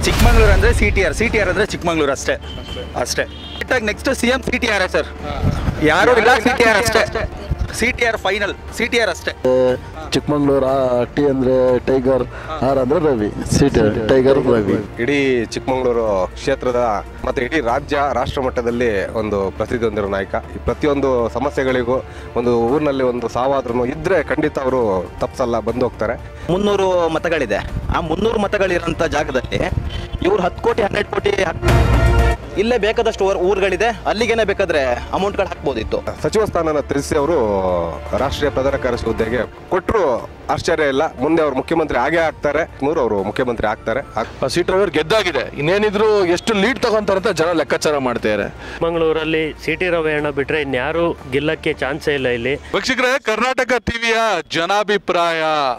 ಚಿಕ್ಕಮಂಗ್ಳೂರು ಅಂದರೆ C T R C T R ಅಂದರೆ ಚಿಕ್ಕಮಂಗ್ಳೂರು ಅಷ್ಟೇ ಅಷ್ಟೇ next C M C T R sir ಯಾರು ಇಲ್ಲ ಸಿ ಟಿ ಆರ್ ಅಷ್ಟೇ C T R final C T R ಅಷ್ಟೇ ಚಿಕ್ಕಮಂಗ್ಳೂರು ಟಿ ಅಂದರೆ ಟೈಗರ್ ಆರ್ ಅಂದರೆ ರವಿ ಸೀಟ್ ಟೈಗರ್ ರವಿ ಇಡೀ ಚಿಕ್ಕಮಗಳೂರು ಕ್ಷೇತ್ರದ ಮತ್ತು ಇಡೀ ರಾಜ್ಯ ರಾಷ್ಟ್ರ ಮಟ್ಟದಲ್ಲಿ ಒಂದು ಪ್ರಸಿದ್ಧಿ ಹೊಂದಿರೋ ನಾಯಕ ಈ ಪ್ರತಿಯೊಂದು ಸಮಸ್ಯೆಗಳಿಗೂ ಒಂದು ಊರಿನಲ್ಲಿ ಒಂದು ಸಾವಾದ್ರೂ ಇದ್ದರೆ ಖಂಡಿತ ಅವರು ತಪ್ಸಲ್ಲ ಬಂದು ಹೋಗ್ತಾರೆ ಮುನ್ನೂರು ಮತಗಳಿದೆ ಆ ಮುನ್ನೂರು ಮತಗಳಿರೋಂಥ ಜಾಗದಲ್ಲಿ ಇವ್ರು ಹತ್ತು ಕೋಟಿ ಹನ್ನೆರಡು ಕೋಟಿ ಹಾಕ್- ಇಲ್ಲೇ ಬೇಕಾದಷ್ಟು ಊರ್- ಊರುಗಳಿದೆ ಅಲ್ಲಿಗೇನೆ ಬೇಕಾದ್ರೆ ಅಮೌಂಟ್ಗಳು ಹಾಕ್ಬೋದಿತ್ತು ಸಚಿವ ಸ್ಥಾನನ ತ್ಯಜಿಸಿ ಅವರು ರಾಷ್ಟ್ರೀಯ ಪ್ರಧಾನ ಕಾರ್ಯದರ್ಶಿ ಹುದ್ದೆಗೆ ಕೊಟ್ಟರು ಆಶ್ಚರ್ಯ ಇಲ್ಲ ಮುಂದೆ ಅವರು ಮುಖ್ಯಮಂತ್ರಿ ಆಗೇ ಆಗ್ತಾರೆ ಮೂರು ಅವರು ಮುಖ್ಯಮಂತ್ರಿ ಆಗ್ತಾರೆ ಆಗ್- ಸೀಟ್ ರವಿಯವ್ರು ಗೆದ್ದಾಗಿದೆ ಇನ್ನೇನಿದ್ರು ಎಷ್ಟು ಲೀಡ್ ತಗೊಂತಾರೆ ಅಂತ ಜನ ಲೆಕ್ಕಾಚಾರ ಮಾಡ್ತಾರೆ ಚಿಕ್ಕಮಗಳೂರಲ್ಲಿ ಸಿ ಟಿ ರವಿಯಣ್ಣ ಬಿಟ್ರೆ ಇನ್ಯಾರು ಗೆಲ್ಲಕ್ಕೆ ಚಾನ್ಸೇ ಇಲ್ಲ ಇಲ್ಲಿ ವೀಕ್ಷಕರೇ ಕರ್ನಾಟಕ ಟಿವಿಯ ಜನಾಭಿಪ್ರಾಯ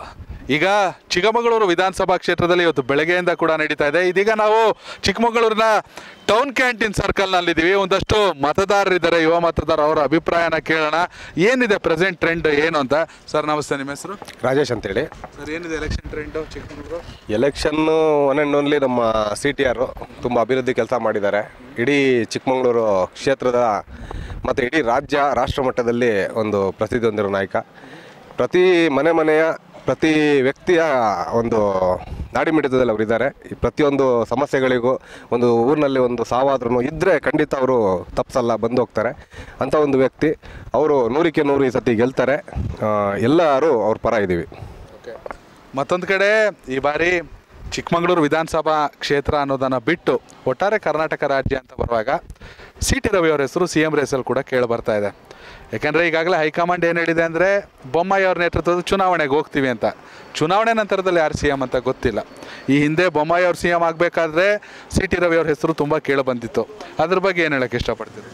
ಈಗ ಚಿಕ್ಕಮಗಳೂರು ವಿಧಾನಸಭಾ ಕ್ಷೇತ್ರದಲ್ಲಿ ಇವತ್ತು ಬೆಳಗ್ಗೆಯಿಂದ ಕೂಡ ನಡೀತಾ ಇದೆ ಇದೀಗ ನಾವು ಚಿಕ್ಕಮಗಳೂರಿನ ಟೌನ್ ಕ್ಯಾಂಟೀನ್ ಸರ್ಕಲ್ನಲ್ಲಿದ್ದೀವಿ ಒಂದಷ್ಟು ಮತದಾರರಿದ್ದಾರೆ ಯುವ ಮತದಾರ ಅವರ ಅಭಿಪ್ರಾಯನ ಕೇಳೋಣ ಏನಿದೆ ಪ್ರೆಸೆಂಟ್ ಟ್ರೆಂಡ್ ಏನು ಅಂತ ಸರ್ ನಮಸ್ತೆ ನಿಮ್ಮ ಹೆಸರು ರಾಜೇಶ್ ಅಂತೇಳಿ ಸರ್ ಏನಿದೆ ಎಲೆಕ್ಷನ್ ಟ್ರೆಂಡು ಚಿಕ್ಕಮಗಳೂರು ಎಲೆಕ್ಷನ್ನು ಒನ್ ಆ್ಯಂಡ್ ಓನ್ಲಿ ನಮ್ಮ ಸಿ ಟಿ ಆರು ತುಂಬ ಅಭಿವೃದ್ಧಿ ಕೆಲಸ ಮಾಡಿದ್ದಾರೆ ಇಡೀ ಚಿಕ್ಕಮಗಳೂರು ಕ್ಷೇತ್ರದ ಮತ್ತು ಇಡೀ ರಾಜ್ಯ ರಾಷ್ಟ್ರ ಮಟ್ಟದಲ್ಲಿ ಒಂದು ಪ್ರಸಿದ್ಧಿ ಹೊಂದಿರೋ ನಾಯಕ ಪ್ರತಿ ಮನೆ ಮನೆಯ ಪ್ರತಿ ವ್ಯಕ್ತಿಯ ಒಂದು ನಾಡಿಮಿಡಿತದಲ್ಲಿ ಅವರಿದ್ದಾರೆ ಈ ಪ್ರತಿಯೊಂದು ಸಮಸ್ಯೆಗಳಿಗೂ ಒಂದು ಊರಿನಲ್ಲಿ ಒಂದು ಸಾವಾದ್ರೂ ಇದ್ದರೆ ಖಂಡಿತ ಅವರು ತಪ್ಸಲ್ಲ ಬಂದು ಹೋಗ್ತಾರೆ ಅಂಥ ಒಂದು ವ್ಯಕ್ತಿ ಅವರು ನೂರಕ್ಕೆ ನೂರು ಈ ಸತಿ ಗೆಲ್ತಾರೆ ಆ, ಎಲ್ಲರೂ ಅವ್ರ ಪರ ಇದ್ದೀವಿ ಮತ್ತೊಂದು ಕಡೆ ಈ ಬಾರಿ ಚಿಕ್ಕಮಗಳೂರು ವಿಧಾನಸಭಾ ಕ್ಷೇತ್ರ ಅನ್ನೋದನ್ನು ಬಿಟ್ಟು ಒಟ್ಟಾರೆ ಕರ್ನಾಟಕ ರಾಜ್ಯ ಅಂತ ಬರುವಾಗ ಸಿ ಟಿ ರವಿ ಅವರ ಹೆಸರು ಸಿ ಎಂ ರೇಸಲ್ಲಿ ಕೂಡ ಕೇಳಿ ಬರ್ತಾ ಇದೆ ಯಾಕೆಂದರೆ ಈಗಾಗಲೇ ಹೈಕಮಾಂಡ್ ಏನು ಹೇಳಿದೆ ಅಂದರೆ ಬೊಮ್ಮಾಯಿ ಅವ್ರ ನೇತೃತ್ವದ ಚುನಾವಣೆಗೆ ಹೋಗ್ತೀವಿ ಅಂತ ಚುನಾವಣೆ ನಂತರದಲ್ಲಿ ಯಾರು ಸಿ ಎಂ ಅಂತ ಗೊತ್ತಿಲ್ಲ ಈ ಹಿಂದೆ ಬೊಮ್ಮಾಯಿ ಅವ್ರು ಸಿ ಎಂ ಆಗಬೇಕಾದ್ರೆ ಸಿ ಟಿ ರವಿ ಅವ್ರ ಹೆಸರು ತುಂಬ ಕೇಳಿ ಬಂದಿತ್ತು ಅದ್ರ ಬಗ್ಗೆ ಏನು ಹೇಳಕ್ಕೆ ಇಷ್ಟಪಡ್ತೀರಿ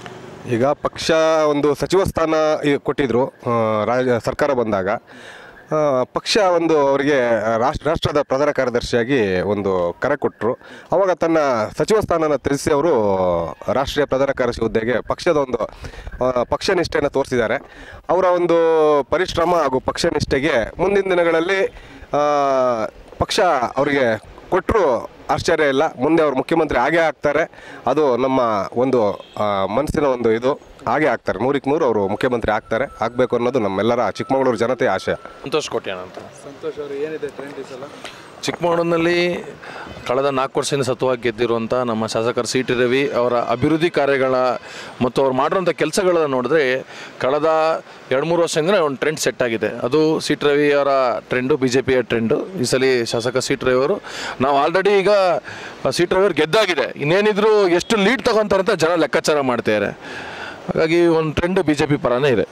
ಈಗ ಪಕ್ಷ ಒಂದು ಸಚಿವ ಸ್ಥಾನ ಈ ಕೊಟ್ಟಿದ್ರು ಆ, ರಾಜ ಸರ್ಕಾರ ಬಂದಾಗ ಆ, ಪಕ್ಷ ಒಂದು ಅವರಿಗೆ ರಾಷ್ಟ್ರ ರಾಷ್ಟ್ರದ ಪ್ರಧಾನ ಕಾರ್ಯದರ್ಶಿಯಾಗಿ ಒಂದು ಕರೆ ಕೊಟ್ಟರು ಅವಾಗ ತನ್ನ ಸಚಿವ ಸ್ಥಾನನ ತ್ಯಜಿಸಿ ಅವರು ರಾಷ್ಟ್ರೀಯ ಪ್ರಧಾನ ಕಾರ್ಯದರ್ಶಿ ಹುದ್ದೆಗೆ ಪಕ್ಷದ ಒಂದು ಆ, ಪಕ್ಷ ನಿಷ್ಠೆಯನ್ನು ತೋರಿಸಿದ್ದಾರೆ ಅವರ ಒಂದು ಪರಿಶ್ರಮ ಹಾಗೂ ಪಕ್ಷ ನಿಷ್ಠೆಗೆ ಮುಂದಿನ ದಿನಗಳಲ್ಲಿ ಆ, ಪಕ್ಷ ಅವರಿಗೆ ಕೊಟ್ಟರು ಆಶ್ಚರ್ಯ ಇಲ್ಲ ಮುಂದೆ ಅವರು ಮುಖ್ಯಮಂತ್ರಿ ಆಗೇ ಆಗ್ತಾರೆ ಅದು ನಮ್ಮ ಒಂದು ಆ, ಮನಸ್ಸಿನ ಒಂದು ಇದು ಹಾಗೆ ಆಗ್ತಾರೆ ನೂರಕ್ಕೆ ನೂರು ಅವರು ಮುಖ್ಯಮಂತ್ರಿ ಆಗ್ತಾರೆ ಆಗಬೇಕು ಅನ್ನೋದು ನಮ್ಮೆಲ್ಲರ ಚಿಕ್ಕಮಗಳೂರು ಜನತೆಯ ಆಶಯ ಸಂತೋಷ್ ಕೋಟ್ಯಾನ್ ಅಂತ ಸಂತೋಷ್ ಅವರು ಏನಿದೆ ಟ್ರೆಂಡ್ ಈ ಸಲ ಚಿಕ್ಕಮಗಳೂರಿನಲ್ಲಿ ಕಳೆದ ನಾಲ್ಕು ವರ್ಷದಿಂದ ಸತುವಾಗಿ ಗೆದ್ದಿರುವಂಥ ನಮ್ಮ ಶಾಸಕರು ಸಿ ಟಿ ರವಿ ಅವರ ಅಭಿವೃದ್ಧಿ ಕಾರ್ಯಗಳ ಮತ್ತು ಅವ್ರು ಮಾಡಿರುವಂಥ ಕೆಲಸಗಳನ್ನ ನೋಡಿದ್ರೆ ಕಳೆದ ಎರಡು ಮೂರು ವರ್ಷದಿಂದ ಒಂದು ಟ್ರೆಂಡ್ ಸೆಟ್ ಆಗಿದೆ ಅದು ಸಿ ಟಿ ರವಿ ಅವರ ಟ್ರೆಂಡು ಬಿ ಜೆ ಪಿಯ ಟ್ರೆಂಡು ಈ ಸಲ ಶಾಸಕ ಸಿ ಟಿ ರವಿ ಅವರು ನಾವು ಆಲ್ರೆಡಿ ಈಗ ಸಿ ಟಿ ರವಿ ಅವ್ರು ಗೆದ್ದಾಗಿದೆ ಇನ್ನೇನಿದ್ರು ಎಷ್ಟು ಲೀಡ್ ತಗೊಂತಾರೆ ಅಂತ ಜನ ಲೆಕ್ಕಾಚಾರ ಮಾಡ್ತಾರೆ ಹಾಗಾಗಿ ಒಂದು ಟ್ರೆಂಡ್ ಬಿ ಜೆ ಪಿ ಪರನೇ ಇದೆ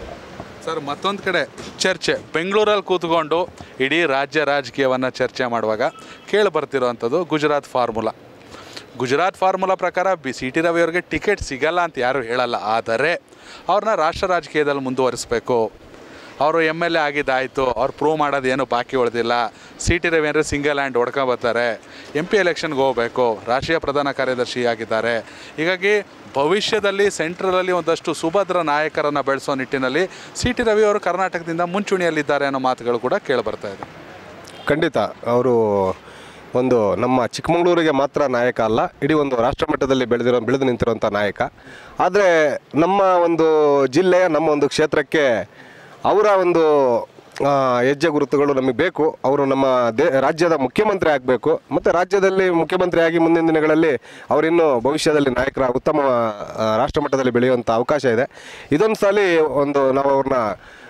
ಸರ್ ಮತ್ತೊಂದು ಕಡೆ ಚರ್ಚೆ ಬೆಂಗಳೂರಲ್ಲಿ ಕೂತ್ಕೊಂಡು ಇಡೀ ರಾಜ್ಯ ರಾಜಕೀಯವನ್ನು ಚರ್ಚೆ ಮಾಡುವಾಗ ಕೇಳಿ ಬರ್ತಿರೋವಂಥದ್ದು ಗುಜರಾತ್ ಫಾರ್ಮುಲಾ ಗುಜರಾತ್ ಫಾರ್ಮುಲಾ ಪ್ರಕಾರ ಬಿ ಸಿ ಟಿ ರವಿ ಅವ್ರಿಗೆ ಟಿಕೆಟ್ ಸಿಗಲ್ಲ ಅಂತ ಯಾರೂ ಹೇಳಲ್ಲ ಆದರೆ ಅವ್ರನ್ನ ರಾಷ್ಟ್ರ ರಾಜಕೀಯದಲ್ಲಿ ಮುಂದುವರಿಸಬೇಕು ಅವರು ಎಮ್ ಎಲ್ ಎ ಆಗಿದ್ದಾಯಿತು ಅವ್ರು ಪ್ರೂವ್ ಮಾಡೋದು ಏನು ಬಾಕಿ ಉಳಿದಿಲ್ಲ ಸಿ ಟಿ ರವಿ ಅಂದರೆ ಸಿಂಗಲ್ ಹ್ಯಾಂಡ್ ಹೊಡ್ಕೊಬರ್ತಾರೆ ಎಂ ಪಿ ಎಲೆಕ್ಷನ್ಗೆ ಹೋಗಬೇಕು ರಾಷ್ಟ್ರೀಯ ಪ್ರಧಾನ ಕಾರ್ಯದರ್ಶಿ ಆಗಿದ್ದಾರೆ ಹೀಗಾಗಿ ಭವಿಷ್ಯದಲ್ಲಿ ಸೆಂಟ್ರಲಲ್ಲಿ ಒಂದಷ್ಟು ಸುಭದ್ರ ನಾಯಕರನ್ನು ಬೆಳೆಸೋ ನಿಟ್ಟಿನಲ್ಲಿ ಸಿ ಟಿ ರವಿ ಅವರು ಕರ್ನಾಟಕದಿಂದ ಮುಂಚೂಣಿಯಲ್ಲಿದ್ದಾರೆ ಅನ್ನೋ ಮಾತುಗಳು ಕೂಡ ಕೇಳಿಬರ್ತಾ ಇದೆ ಖಂಡಿತ ಅವರು ಒಂದು ನಮ್ಮ ಚಿಕ್ಕಮಗಳೂರಿಗೆ ಮಾತ್ರ ನಾಯಕ ಅಲ್ಲ ಇಡೀ ಒಂದು ರಾಷ್ಟ್ರ ಮಟ್ಟದಲ್ಲಿ ಬೆಳೆದಿರೋ ಬೆಳೆದು ನಿಂತಿರುವಂಥ ನಾಯಕ ಆದರೆ ನಮ್ಮ ಒಂದು ಜಿಲ್ಲೆಯ ನಮ್ಮ ಒಂದು ಕ್ಷೇತ್ರಕ್ಕೆ ಅವರ ಒಂದು ಆ, ಹೆಜ್ಜೆ ಗುರುತುಗಳು ನಮಗೆ ಬೇಕು ಅವರು ನಮ್ಮ ದೇ ರಾಜ್ಯದ ಮುಖ್ಯಮಂತ್ರಿ ಆಗಬೇಕು ಮತ್ತು ರಾಜ್ಯದಲ್ಲಿ ಮುಖ್ಯಮಂತ್ರಿ ಆಗಿ ಮುಂದಿನ ದಿನಗಳಲ್ಲಿ ಅವರಿನ್ನೂ ಭವಿಷ್ಯದಲ್ಲಿ ನಾಯಕರ ಉತ್ತಮ ಆ, ರಾಷ್ಟ್ರ ಮಟ್ಟದಲ್ಲಿ ಬೆಳೆಯುವಂಥ ಅವಕಾಶ ಇದೆ ಇದೊಂದು ಸಲ ಒಂದು ನಾವು ಅವ್ರನ್ನ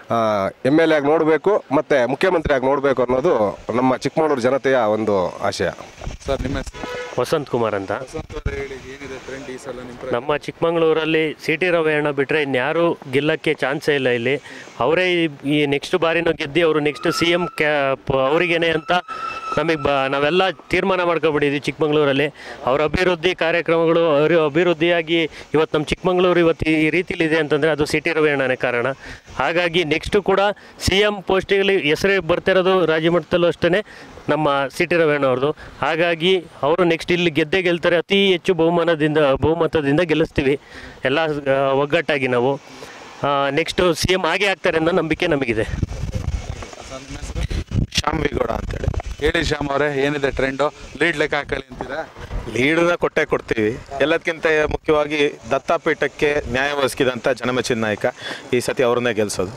ಎಮ್ ಎಲ್ ಎ ಆಗಿ ನೋಡಬೇಕು ಮತ್ತು ಮುಖ್ಯಮಂತ್ರಿ ಆಗಿ ನೋಡಬೇಕು ಅನ್ನೋದು ನಮ್ಮ ಚಿಕ್ಕಮಗಳೂರು ಜನತೆಯ ಒಂದು ಆಶಯ ಸರ್ ನಿಮ್ಮ ಹೆಸರು ವಸಂತ್ ಕುಮಾರ್ ಅಂತ ವಸಂತ್ ಅವರೇ ಹೇಳಿ ಏನಿದೆ ಟ್ರೆಂಡ್ ಈ ಸಲ ನಿಮ್ಮ ಪ್ರಕಾರ? ನಮ್ಮ ಚಿಕ್ಕಮಗಳೂರಲ್ಲಿ ಸಿ ಟಿ ರವಿಯಣ್ಣ ಬಿಟ್ಟರೆ ಇನ್ಯಾರು ಗೆಲ್ಲಕ್ಕೆ ಚಾನ್ಸೇ ಇಲ್ಲ ಇಲ್ಲಿ ಅವರೇ ಈ- ಈ ನೆಕ್ಸ್ಟ್ ಬಾರಿನೂ ಗೆದ್ದು ಅವರು ನೆಕ್ಸ್ಟ್ ಸಿ ಎಮ್ ಕ್ಯಾ ಪ- ಅವರಿಗೇನೆ ಅಂತ ನಮಗೆ ಬ ನಾವೆಲ್ಲ ತೀರ್ಮಾನ ಮಾಡ್ಕೊಬಿಟ್ಟಿದ್ವಿ ಚಿಕ್ಕಮಗಳೂರಲ್ಲಿ ಅವ್ರ ಅಭಿವೃದ್ಧಿ ಕಾರ್ಯಕ್ರಮಗಳು ಅವರು ಅಭಿವೃದ್ಧಿಯಾಗಿ ಇವತ್ತು ನಮ್ಮ ಚಿಕ್ಕಮಗಳೂರು ಇವತ್ತು ಈ ರೀತಿಲಿದೆ ಅಂತಂದರೆ ಅದು ಸಿ ಟಿ ರವಿಯಣ್ಣನೇ ಕಾರಣ ಹಾಗಾಗಿ ನೆಕ್ಸ್ಟು ಕೂಡ ಸಿ ಎಮ್ ಪೋಸ್ಟಿಗಲ್ಲಿ ಹೆಸರೇ ಬರ್ತಿರೋದು ರಾಜ್ಯ ಮಟ್ಟದಲ್ಲೂ ಅಷ್ಟೇ ನಮ್ಮ ಸಿ ಟಿ ರವಿಯಣ್ಣ ಅವ್ರದ್ದು ಹಾಗಾಗಿ ಅವರು ನೆಕ್ಸ್ಟ್ ಇಲ್ಲಿ ಗೆದ್ದೇ ಗೆಲ್ತಾರೆ ಅತಿ ಹೆಚ್ಚು ಬಹುಮಾನದಿಂದ ಬಹುಮತದಿಂದ ಗೆಲ್ಲಿಸ್ತೀವಿ ಎಲ್ಲ ಆ, ಒಗ್ಗಟ್ಟಾಗಿ ನಾವು ನೆಕ್ಸ್ಟು ಸಿ ಎಮ್ ಆಗೇ ಆಗ್ತಾರೆ ಅನ್ನೋ ನಂಬಿಕೆ ನಮಗಿದೆ ಶ್ಯಾಮ್ ವಿಗೌಡ ಅಂತೇಳಿ ಹೇಳಿ ಶ್ಯಾಮ್ ಅವರೇ ಏನಿದೆ ಟ್ರೆಂಡು ಲೀಡ್ ಲೆಕ್ಕ ಹಾಕೊಳ್ಳಿ ಅಂತೀರಾ ಲೀಡನ್ನ ಕೊಟ್ಟೆ ಕೊಡ್ತೀವಿ ಎಲ್ಲದಕ್ಕಿಂತ ಮುಖ್ಯವಾಗಿ ದತ್ತಾಪೀಠಕ್ಕೆ ನ್ಯಾಯ ಒದಗಿಸಿದಂಥ ಜನಮೆಚ್ಚಿನ ನಾಯಕ ಈ ಸತಿ ಅವ್ರನ್ನೇ ಗೆಲ್ಸೋದು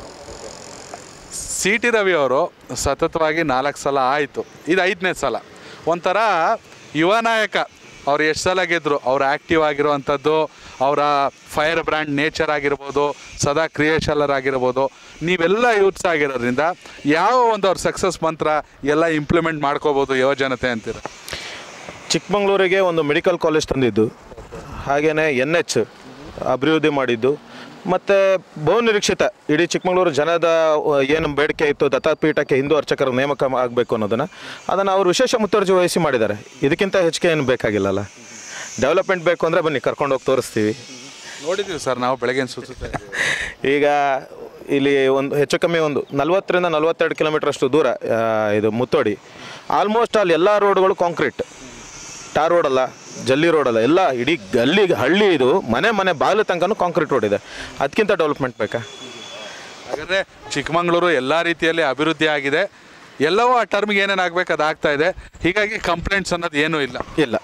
ಸಿ ಟಿ ರವಿ ಅವರು ಸತತವಾಗಿ ನಾಲ್ಕು ಸಲ ಆಯಿತು ಇದು ಐದನೇ ಸಲ ಒಂಥರ ಯುವ ನಾಯಕ ಅವ್ರು ಎಷ್ಟು ಸಲ ಗೆದ್ದರು ಅವ್ರು ಆ್ಯಕ್ಟಿವ್ ಆಗಿರುವಂಥದ್ದು ಅವರ ಫೈರ್ ಬ್ರ್ಯಾಂಡ್ ನೇಚರ್ ಆಗಿರ್ಬೋದು ಸದಾ ಕ್ರಿಯೇಶಲರ್ ಆಗಿರ್ಬೋದು ನೀವೆಲ್ಲ ಯೂತ್ಸ್ ಆಗಿರೋದ್ರಿಂದ ಯಾವ ಒಂದು ಅವ್ರ ಸಕ್ಸಸ್ ಮಂತ್ರ ಎಲ್ಲ ಇಂಪ್ಲಿಮೆಂಟ್ ಮಾಡ್ಕೋಬೋದು ಯುವ ಜನತೆ ಅಂತೀರ ಚಿಕ್ಕಮಂಗ್ಳೂರಿಗೆ ಒಂದು ಮೆಡಿಕಲ್ ಕಾಲೇಜ್ ತಂದಿದ್ದು ಹಾಗೆಯೇ ಎನ್ ಎಚ್ ಅಭಿವೃದ್ಧಿ ಮಾಡಿದ್ದು ಮತ್ತು ಬಹುನಿರೀಕ್ಷಿತ ಇಡೀ ಚಿಕ್ಕಮಗಳೂರು ಜನದ ಏನು ಬೇಡಿಕೆ ಇತ್ತು ದತ್ತಾಪೀಠಕ್ಕೆ ಹಿಂದೂ ಅರ್ಚಕರ ನೇಮಕ ಆಗಬೇಕು ಅನ್ನೋದನ್ನು ಅದನ್ನು ಅವರು ವಿಶೇಷ ಮುತುವರ್ಜಿ ವಹಿಸಿ ಮಾಡಿದ್ದಾರೆ ಇದಕ್ಕಿಂತ ಹೆಚ್ಚಿಗೆ ಏನು ಬೇಕಾಗಿಲ್ಲಲ್ಲ ಡೆವಲಪ್ಮೆಂಟ್ ಬೇಕು ಅಂದರೆ ಬನ್ನಿ ಕರ್ಕೊಂಡೋಗಿ ತೋರಿಸ್ತೀವಿ ನೋಡಿದ್ದೀವಿ ಸರ್ ನಾವು ಬೆಳಗ್ಗೆ ಸುತ್ತಾ ಇದ್ದೀವಿ ಈಗ ಇಲ್ಲಿ ಒಂದು ಹೆಚ್ಚು ಕಮ್ಮಿ ಒಂದು ನಲ್ವತ್ತರಿಂದ ನಲ್ವತ್ತೆರಡು ಕಿಲೋಮೀಟರ್ ಅಷ್ಟು ದೂರ ಆ, ಇದು ಮುತ್ತೋಡಿ ಆಲ್ಮೋಸ್ಟ್ ಅಲ್ಲಿ ಎಲ್ಲ ರೋಡ್ಗಳು ಕಾಂಕ್ರೀಟ್ ಟಾರ್ ರೋಡ್ ಅಲ್ಲ ಜಲ್ಲಿ ರೋಡ್ ಅಲ್ಲ ಎಲ್ಲ ಇಡೀ ಗಲ್ಲಿ ಹಳ್ಳಿ ಇದು ಮನೆ ಮನೆ ಬಾಗಿಲು ತನಕನೂ ಕಾಂಕ್ರೀಟ್ ರೋಡ್ ಇದೆ ಅದಕ್ಕಿಂತ ಡೆವಲಪ್ಮೆಂಟ್ ಬೇಕಾ ಹಾಗಾದರೆ ಚಿಕ್ಕಮಗಳೂರು ಎಲ್ಲ ರೀತಿಯಲ್ಲಿ ಅಭಿವೃದ್ಧಿ ಆಗಿದೆ ಎಲ್ಲವೂ ಆ ಟರ್ಮ್ಗೆ ಏನೇನು ಆಗ್ಬೇಕು ಅದು ಆಗ್ತಾ ಇದೆ ಹೀಗಾಗಿ ಕಂಪ್ಲೇಂಟ್ಸ್ ಅನ್ನೋದು ಏನೂ ಇಲ್ಲ ಇಲ್ಲ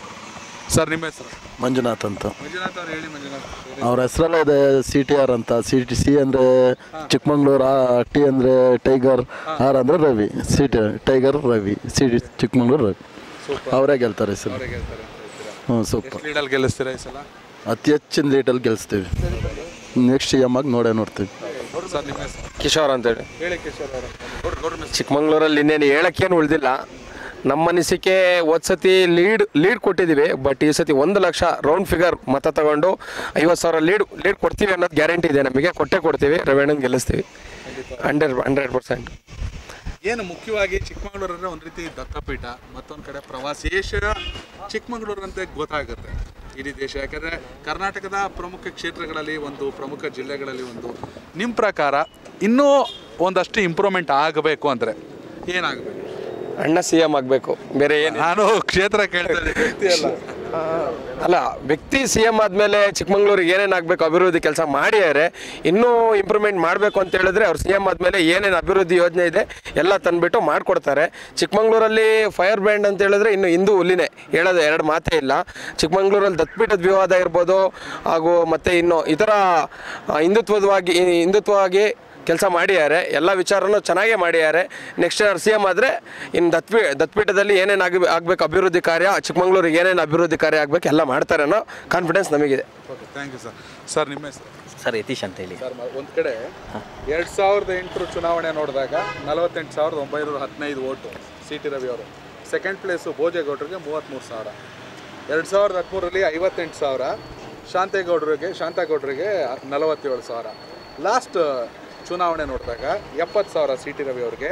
ಸರ್ ನಿಮ್ಮ ಹೆಸರು ಮಂಜುನಾಥ್ ಅಂತ ಮಂಜುನಾಥ್ ಅವ್ರು ಹೇಳಿ ಮಂಜುನಾಥ್ ಅವ್ರ ಹೆಸರಲ್ಲೇ ಇದೆ ಸಿ ಟಿ ಆರ್ ಅಂತ ಸಿ ಟಿ ಸಿ ಅಂದರೆ ಚಿಕ್ಕಮಂಗ್ಳೂರು ಆ ಟಿ ಅಂದರೆ ಟೈಗರ್ ಆರ್ ಅಂದರೆ Ravi C T tiger Ravi C T Chikkamagaluru Ravi ಅವರೇ ಗೆಲ್ತಾರೆ ಸರ್ ಹ್ಞೂ ಸೂಪರ್ ಲೀಡಲ್ಲಿ ಗೆಲ್ಲಿಸ್ತೀರಾ ಈ ಸಲ ಅತಿ ಹೆಚ್ಚಿನ ಲೀಟಲ್ಲಿ ಗೆಲ್ಲಿಸ್ತೀವಿ ನೆಕ್ಸ್ಟ್ ಎಮ್ ಆಗಿ ನೋಡೇ ನೋಡ್ತೀವಿ ಸರ್ ನಿಮ್ಮ ಹೆಸರು ಕಿಶೋರ್ ಅಂತೇಳಿ ಹೇಳಿ ಕಿಶೋರ್ ಅವರು ಚಿಕ್ಕಮಂಗ್ಳೂರಲ್ಲಿ ಇನ್ನೇನು ಹೇಳಕ್ಕೇನು ಉಳಿದಿಲ್ಲ ನಮ್ಮ ಅನಿಸಿಕೆ ಹೋದ ಸತಿ ಲೀಡ್ ಲೀಡ್ ಕೊಟ್ಟಿದ್ದೀವಿ ಬಟ್ ಈ ಸತಿ ಒಂದು ಲಕ್ಷ ರೌಂಡ್ ಫಿಗರ್ ಮತ ತಗೊಂಡು ಐವತ್ತು ಸಾವಿರ ಲೀಡ್ ಲೀಡ್ ಕೊಡ್ತೀವಿ ಅನ್ನೋದು ಗ್ಯಾರಂಟಿ ಇದೆ ನಮಗೆ ಕೊಟ್ಟೆ ಕೊಡ್ತೀವಿ ರವೇಣನ್ ಗೆಲ್ಲಿಸ್ತೀವಿ ಹಂಡ್ರೆಡ್ ಹಂಡ್ರೆಡ್ ಪರ್ಸೆಂಟ್ ಏನು ಮುಖ್ಯವಾಗಿ ಚಿಕ್ಕಮಗಳೂರು ಅಂದರೆ ಒಂದು ರೀತಿ ದತ್ತಪೀಠ ಮತ್ತೊಂದು ಕಡೆ ಪ್ರವಾಸೇಶ ಚಿಕ್ಕಮಗಳೂರು ಅಂತ ಗೊತ್ತಾಗುತ್ತೆ ಇಡೀ ದೇಶ ಯಾಕಂದರೆ ಕರ್ನಾಟಕದ ಪ್ರಮುಖ ಕ್ಷೇತ್ರಗಳಲ್ಲಿ ಒಂದು ಪ್ರಮುಖ ಜಿಲ್ಲೆಗಳಲ್ಲಿ ಒಂದು ನಿಮ್ಮ ಪ್ರಕಾರ ಇನ್ನೂ ಒಂದಷ್ಟು ಇಂಪ್ರೂವ್ಮೆಂಟ್ ಆಗಬೇಕು ಅಂದರೆ ಏನಾಗಬೇಕು ಅಣ್ಣ ಸಿ ಎಮ್ ಆಗಬೇಕು ಬೇರೆ ಏನು ನಾನು ಕ್ಷೇತ್ರ ಕೇಳ್ತಾ ಇದ್ದೀನಿ ವ್ಯಕ್ತಿ ಅಲ್ಲ ಅಲ್ಲ ವ್ಯಕ್ತಿ ಸಿ ಎಮ್ ಆದಮೇಲೆ ಚಿಕ್ಕಮಂಗ್ಳೂರಿಗೆ ಏನೇನು ಆಗಬೇಕು ಅಭಿವೃದ್ಧಿ ಕೆಲಸ ಮಾಡಿದ್ದಾರೆ ಇನ್ನೂ ಇಂಪ್ರೂವ್ಮೆಂಟ್ ಮಾಡಬೇಕು ಅಂತ ಹೇಳಿದ್ರೆ ಅವ್ರು ಸಿ ಎಮ್ ಆದಮೇಲೆ ಏನೇನು ಅಭಿವೃದ್ಧಿ ಯೋಜನೆ ಇದೆ ಎಲ್ಲ ತಂದುಬಿಟ್ಟು ಮಾಡಿಕೊಡ್ತಾರೆ ಚಿಕ್ಕಮಂಗ್ಳೂರಲ್ಲಿ ಫೈರ್ ಬ್ರ್ಯಾಂಡ್ ಅಂತ ಹೇಳಿದ್ರೆ ಇನ್ನು ಹಿಂದೂ ಹುಲಿನೇ ಹೇಳೋದು ಎರಡು ಮಾತೇ ಇಲ್ಲ ಚಿಕ್ಕಮಂಗ್ಳೂರಲ್ಲಿ ದತ್ಪೀಠದ ವಿವಾದ ಇರ್ಬೋದು ಹಾಗೂ ಮತ್ತು ಇನ್ನು ಇತರ ಆ, ಹಿಂದುತ್ವದವಾಗಿ ಹಿಂದುತ್ವವಾಗಿ ಕೆಲಸ ಮಾಡಿದ್ದಾರೆ ಎಲ್ಲ ವಿಚಾರನೂ ಚೆನ್ನಾಗೇ ಮಾಡಿದ್ದಾರೆ ನೆಕ್ಸ್ಟ್ ಅವ್ರು ಸಿ ಎಮ್ ಆದರೆ ಇನ್ನು ದತ್ಪೀ ದತ್ಪೀಠದಲ್ಲಿ ಏನೇನು ಆಗ ಆಗಬೇಕು ಅಭಿವೃದ್ಧಿ ಕಾರ್ಯ ಚಿಕ್ಕಮಂಗ್ಳೂರಿಗೆ ಏನೇನು ಅಭಿವೃದ್ಧಿ ಕಾರ್ಯ ಆಗಬೇಕು ಎಲ್ಲ ಮಾಡ್ತಾರೆ ಅನ್ನೋ ಕಾನ್ಫಿಡೆನ್ಸ್ ನಮಗಿದೆ okay thank you sir sir ನಿಮ್ಮ ಹೆಸರು ಸರ್ ಯತೀಶ್ ಅಂತ ಹೇಳಿ ಸರ್ ಒಂದು ಕಡೆ ಎರಡು ಸಾವಿರದ ಎಂಟರ ಚುನಾವಣೆ ನೋಡಿದಾಗ ನಲವತ್ತೆಂಟು ಸಾವಿರದ ಒಂಬೈನೂರ ಹದಿನೈದು ಓಟು ಸಿ ಟಿ ರವಿ ಅವರು ಸೆಕೆಂಡ್ ಪ್ಲೇಸು ಭೋಜೇಗೌಡರಿಗೆ ಮೂವತ್ತ್ಮೂರು ಸಾವಿರ ಎರಡು ಸಾವಿರದ ಹದಿಮೂರರಲ್ಲಿ ಐವತ್ತೆಂಟು ಸಾವಿರ ಶಾಂತೇಗೌಡರಿಗೆ ಶಾಂತಗೌಡರಿಗೆ ನಲವತ್ತೇಳು ಸಾವಿರ ಲಾಸ್ಟ್ ಚುನಾವಣೆ ನೋಡಿದಾಗ ಎಪ್ಪತ್ತು ಸಾವಿರ ಸಿ ಟಿ ರವಿ ಅವ್ರಿಗೆ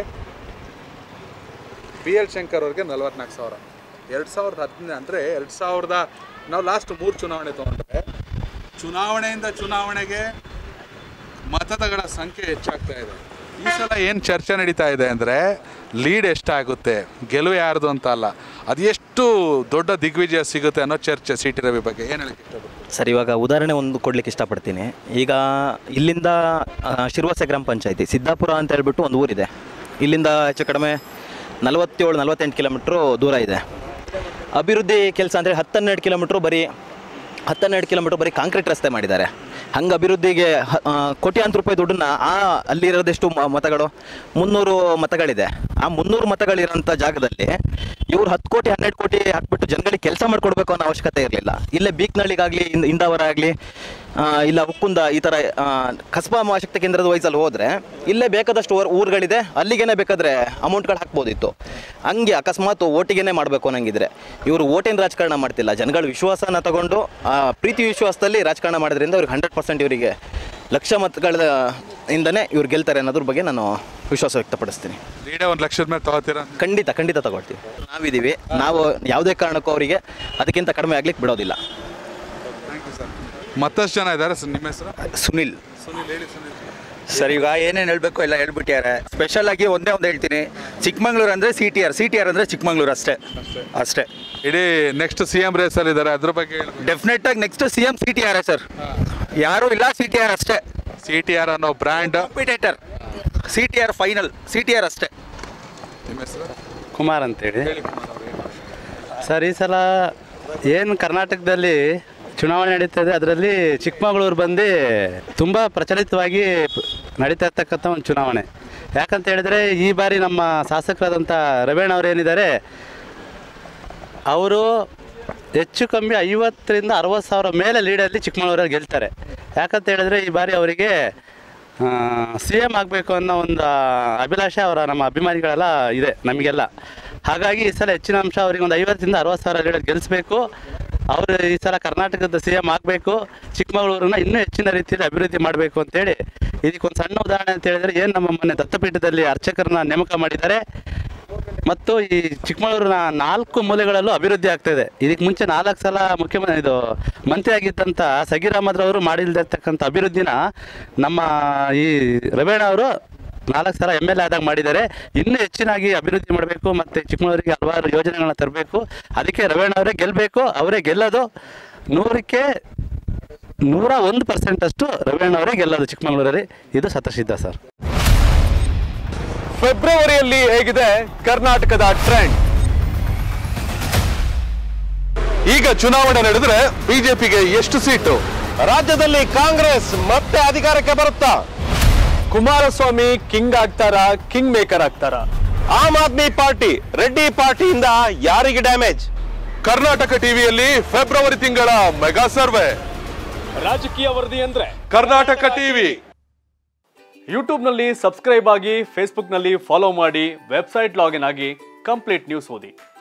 ಬಿ ಎಲ್ ಶಂಕರ್ ಅವ್ರಿಗೆ ನಲವತ್ನಾಲ್ಕು ಸಾವಿರ ಎರಡು ಸಾವಿರದ ಹದಿನ ಅಂದರೆ ಎರಡು ಸಾವಿರದ ನಾವು ಲಾಸ್ಟ್ ಮೂರು ಚುನಾವಣೆ ತೊಗೊಂಡ್ರೆ ಚುನಾವಣೆಯಿಂದ ಚುನಾವಣೆಗೆ ಮತಗಳ ಸಂಖ್ಯೆ ಹೆಚ್ಚಾಗ್ತಾ ಇದೆ ಈ ಸಲ ಏನು ಚರ್ಚೆ ನಡೀತಾ ಇದೆ ಅಂದರೆ ಲೀಡ್ ಎಷ್ಟಾಗುತ್ತೆ ಗೆಲುವು ಯಾರ್ದು ಅಂತ ಅಲ್ಲ ಅದು ಎಷ್ಟು ದೊಡ್ಡ ದಿಗ್ವಿಜಯ ಸಿಗುತ್ತೆ ಅನ್ನೋ ಚರ್ಚೆ ಸಿ ಟಿ ರವಿ ಬಗ್ಗೆ ಏನು ಹೇಳಕ್ಕೆ ಇಷ್ಟಪಡ್ತೀನಿ ಸರ್ ಇವಾಗ ಉದಾಹರಣೆ ಒಂದು ಕೊಡ್ಲಿಕ್ಕೆ ಇಷ್ಟಪಡ್ತೀನಿ ಈಗ ಇಲ್ಲಿಂದ ಆ, ಶಿರ್ವಸೆ ಗ್ರಾಮ ಪಂಚಾಯತಿ ಸಿದ್ದಾಪುರ ಅಂತ ಹೇಳ್ಬಿಟ್ಟು ಒಂದು ಊರಿದೆ ಇಲ್ಲಿಂದ ಹೆಚ್ಚು ಕಡಿಮೆ ನಲವತ್ತೇಳು ನಲವತ್ತೆಂಟು ಕಿಲೋಮೀಟ್ರು ದೂರ ಇದೆ ಅಭಿವೃದ್ಧಿ ಕೆಲಸ ಅಂದರೆ ಹತ್ತನ್ನೆರಡು ಕಿಲೋಮೀಟ್ರು ಬರೀ ಹತ್ತನ್ನೆರಡು ಕಿಲೋಮೀಟ್ರ್ ಬರೀ ಕಾಂಕ್ರೀಟ್ ರಸ್ತೆ ಮಾಡಿದ್ದಾರೆ ಹಂಗೆ ಅಭಿವೃದ್ಧಿಗೆ ಹ- ಆ, ಕೋಟ್ಯಾಂತರ ರೂಪಾಯಿ ದುಡ್ಡನ್ನ ಆ ಅಲ್ಲಿರೋದೆಷ್ಟು ಮ- ಮತಗಳು ಮುನ್ನೂರು ಮತಗಳಿದೆ ಆ ಮುನ್ನೂರು ಮತಗಳಿರೋಂಥ ಜಾಗದಲ್ಲಿ ಇವ್ರು ಹತ್ತು ಕೋಟಿ ಹನ್ನೆರಡು ಕೋಟಿ ಹಾಕ್ಬಿಟ್ಟು ಜನಗಳಿಗೆ ಕೆಲಸ ಮಾಡಿಕೊಡ್ಬೇಕು ಅನ್ನೋ ಅವಶ್ಯಕತೆ ಇರಲಿಲ್ಲ ಇಲ್ಲೇ ಬೀಕ್ನಳ್ಳಿಗಾಗಲಿ ಇಂದವರ ಆಗಲಿ ಇಲ್ಲ ಉಕ್ಕುಂದ ಈ ಥರ ಆ, ಕಸ್ಬಾ ಆಸಕ್ತಿ ಕೇಂದ್ರದ ವಯಸ್ಸಲ್ಲಿ ಹೋದರೆ ಇಲ್ಲೇ ಬೇಕಾದಷ್ಟು ಊರ್- ಊರುಗಳಿದೆ ಅಲ್ಲಿಗೇನೆ ಬೇಕಾದ್ರೆ ಅಮೌಂಟ್ಗಳು ಹಾಕ್ಬೋದಿತ್ತು ಹಂಗೆ ಅಕಸ್ಮಾತ್ ಓಟಿಗೆನೆ ಮಾಡಬೇಕು ಅನ್ನಂಗಿದ್ರೆ ಇವರು ಓಟಿನ ರಾಜಕಾರಣ ಮಾಡ್ತಿಲ್ಲ ಜನಗಳ ವಿಶ್ವಾಸನ ತಗೊಂಡು ಆ ಪ್ರೀತಿ ವಿಶ್ವಾಸದಲ್ಲಿ ರಾಜಕಾರಣ ಮಾಡೋದ್ರಿಂದ ಅವ್ರಿಗೆ ಹಂಡ್ರೆಡ್ ಪರ್ಸೆಂಟ್ ಇವರಿಗೆ ಲಕ್ಷ ಮತಗಳ ಇಂದನೇ ಇವ್ರು ಗೆಲ್ತಾರೆ ಅನ್ನೋದ್ರ ಬಗ್ಗೆ ನಾನು ವಿಶ್ವಾಸ ವ್ಯಕ್ತಪಡಿಸ್ತೀನಿ ಲೀಡೇ ಒಂದು ಲಕ್ಷದ ಮೇಲೆ ತಗೋತೀರಾ ಖಂಡಿತ ಖಂಡಿತ ತಗೊಳ್ತೀವಿ ನಾವಿದ್ದೀವಿ ನಾವು ಯಾವುದೇ ಕಾರಣಕ್ಕೂ ಅವರಿಗೆ ಅದಕ್ಕಿಂತ ಕಡಿಮೆ ಆಗ್ಲಿಕ್ಕೆ ಬಿಡೋದಿಲ್ಲ ಥ್ಯಾಂಕ್ ಯು ಸರ್ ಮತ್ತಷ್ಟು ಜನ ಇದ್ದಾರೆ ಸರ್ ನಿಮ್ಮ ಹೆಸರು ಸುನಿಲ್ ಸುನಿಲ್ ಹೇಳಿ ಸುನಿಲ್ ಸರ್ ಈಗ ಏನೇನು ಹೇಳಬೇಕು ಎಲ್ಲ ಹೇಳ್ಬಿಟ್ಟಿದ್ದಾರೆ ಸ್ಪೆಷಲ್ ಆಗಿ ಒಂದೇ ಒಂದು ಹೇಳ್ತೀನಿ ಚಿಕ್ಕಮಂಗ್ಳೂರು ಅಂದರೆ C T R C T R ಅಂದರೆ ಚಿಕ್ಕಮಂಗ್ಳೂರು ಅಷ್ಟೇ ಅಷ್ಟೇ ಇಡೀ ನೆಕ್ಸ್ಟ್ ಸಿ ಎಂ ರೇಸಲ್ಲಿ ಇದ್ದಾರೆ ಅದ್ರ ಬಗ್ಗೆ ಹೇಳ್ಬೇಕು ಡೆಫಿನೆಟ್ ಆಗಿ next C M C T R sir ಯಾರೂ ಇಲ್ಲ ಸಿ ಟಿ ಆರ್ ಅಷ್ಟೇ ಸಿ ಟಿ ಆರ್ ಅನ್ನೋ brand competitor C T R final C T R ಅಷ್ಟೇ ನಿಮ್ಮ ಹೆಸರು ಕುಮಾರ್ ಅಂತೇಳಿ ಸರ್ ಈ ಸಲ ಏನು ಕರ್ನಾಟಕದಲ್ಲಿ ಚುನಾವಣೆ ನಡೀತಾ ಇದೆ ಅದರಲ್ಲಿ ಚಿಕ್ಕಮಗಳೂರು ಬಂದು ತುಂಬ ಪ್ರಚಲಿತವಾಗಿ ನಡೀತಾ ಇರ್ತಕ್ಕಂಥ ಒಂದು ಚುನಾವಣೆ ಯಾಕಂತ ಹೇಳಿದರೆ ಈ ಬಾರಿ ನಮ್ಮ ಶಾಸಕರಾದಂಥ ರವೇಣ್ ಅವರು ಏನಿದ್ದಾರೆ ಅವರು ಹೆಚ್ಚು ಕಮ್ಮಿ ಐವತ್ತರಿಂದ ಅರವತ್ತು ಸಾವಿರ ಮೇಲೆ ಲೀಡಲ್ಲಿ ಚಿಕ್ಕಮಗಳೂರಲ್ಲಿ ಗೆಲ್ತಾರೆ ಯಾಕಂತ ಹೇಳಿದ್ರೆ ಈ ಬಾರಿ ಅವರಿಗೆ ಸಿ ಎಮ್ ಆಗಬೇಕು ಅನ್ನೋ ಒಂದು ಅಭಿಲಾಷೆ ಅವರ ನಮ್ಮ ಅಭಿಮಾನಿಗಳೆಲ್ಲ ಇದೆ ನಮಗೆಲ್ಲ ಹಾಗಾಗಿ ಈ ಸಲ ಹೆಚ್ಚಿನ ಅಂಶ ಅವರಿಗೆ ಒಂದು ಐವತ್ತರಿಂದ ಅರವತ್ತು ಸಾವಿರ ಲೀಡರ್ ಗೆಲ್ಲಿಸ್ಬೇಕು ಅವರು ಈ ಸಲ ಕರ್ನಾಟಕದ ಸಿ ಎಮ್ ಆಗಬೇಕು ಚಿಕ್ಕಮಗಳೂರನ್ನ ಇನ್ನೂ ಹೆಚ್ಚಿನ ರೀತಿಯಲ್ಲಿ ಅಭಿವೃದ್ಧಿ ಮಾಡಬೇಕು ಅಂತೇಳಿ ಇದಕ್ಕೊಂದು ಸಣ್ಣ ಉದಾಹರಣೆ ಅಂತ ಹೇಳಿದರೆ ಏನು ನಮ್ಮ ಮೊನ್ನೆ ದತ್ತಪೀಠದಲ್ಲಿ ಅರ್ಚಕರನ್ನ ನೇಮಕ ಮಾಡಿದ್ದಾರೆ ಮತ್ತು ಈ ಚಿಕ್ಕಮಗಳೂರಿನ ನಾಲ್ಕು ಮೂಲೆಗಳಲ್ಲೂ ಅಭಿವೃದ್ಧಿ ಆಗ್ತಾಯಿದೆ ಇದಕ್ಕೆ ಮುಂಚೆ ನಾಲ್ಕು ಸಲ ಮುಖ್ಯಮಂತ್ರಿ ಇದು ಮಂತ್ರಿ ಆಗಿದ್ದಂಥ ಸಗೀರ್ ಅಹಮದ್ ಅವರು ಮಾಡಿಲ್ದಿರ್ತಕ್ಕಂಥ ಅಭಿವೃದ್ಧಿನ ನಮ್ಮ ಈ ರವೇಣ ಅವರು ನಾಲ್ಕು ಸಲ ಎಮ್ ಎಲ್ ಎ ಆದಾಗ ಮಾಡಿದ್ದಾರೆ ಇನ್ನೂ ಹೆಚ್ಚಿನಾಗಿ ಅಭಿವೃದ್ಧಿ ಮಾಡಬೇಕು ಮತ್ತು ಚಿಕ್ಕಮಗಳೂರಿಗೆ ಹಲವಾರು ಯೋಜನೆಗಳನ್ನ ತರಬೇಕು ಅದಕ್ಕೆ ರವೇಣ ಅವರೇ ಗೆಲ್ಲಬೇಕು ಅವರೇ ಗೆಲ್ಲೋದು ನೂರಕ್ಕೆ ನೂರ ಒಂದು ಪರ್ಸೆಂಟ್ ಅಷ್ಟು ರವೇಣ ಅವರೇ ಗೆಲ್ಲೋದು ಚಿಕ್ಕಮಗಳೂರಲ್ಲಿ ಇದು ಶತಸಿದ್ಧ ಸರ್ ಫೆಬ್ರವರಿಯಲ್ಲಿ ಹೇಗಿದೆ ಕರ್ನಾಟಕದ ಟ್ರೆಂಡ್ ಈಗ ಚುನಾವಣೆ ನಡೆದ್ರೆ ಬಿಜೆಪಿಗೆ ಎಷ್ಟು ಸೀಟು ರಾಜ್ಯದಲ್ಲಿ ಕಾಂಗ್ರೆಸ್ ಮತ್ತೆ ಅಧಿಕಾರಕ್ಕೆ ಬರುತ್ತಾ ಕುಮಾರಸ್ವಾಮಿ ಕಿಂಗ್ ಆಗ್ತಾರ ಕಿಂಗ್ ಮೇಕರ್ ಆಗ್ತಾರ ಆಮ್ ಆದ್ಮಿ ಪಾರ್ಟಿ ರೆಡ್ಡಿ ಪಾರ್ಟಿಯಿಂದ ಯಾರಿಗೆ ಡ್ಯಾಮೇಜ್ ಕರ್ನಾಟಕ ಟಿವಿಯಲ್ಲಿ ಫೆಬ್ರವರಿ ತಿಂಗಳ ಮೆಗಾ ಸರ್ವೆ ರಾಜಕೀಯ ವರದಿ ಅಂದ್ರೆ ಕರ್ನಾಟಕ ಟಿವಿ ಯೂಟ್ಯೂಬ್ನಲ್ಲಿ ಸಬ್ಸ್ಕ್ರೈಬ್ ಆಗಿ ಫೇಸ್ಬುಕ್ನಲ್ಲಿ ಫಾಲೋ ಮಾಡಿ ವೆಬ್ಸೈಟ್ ಲಾಗಿನ್ ಆಗಿ ಕಂಪ್ಲೀಟ್ ನ್ಯೂಸ್ ಓದಿ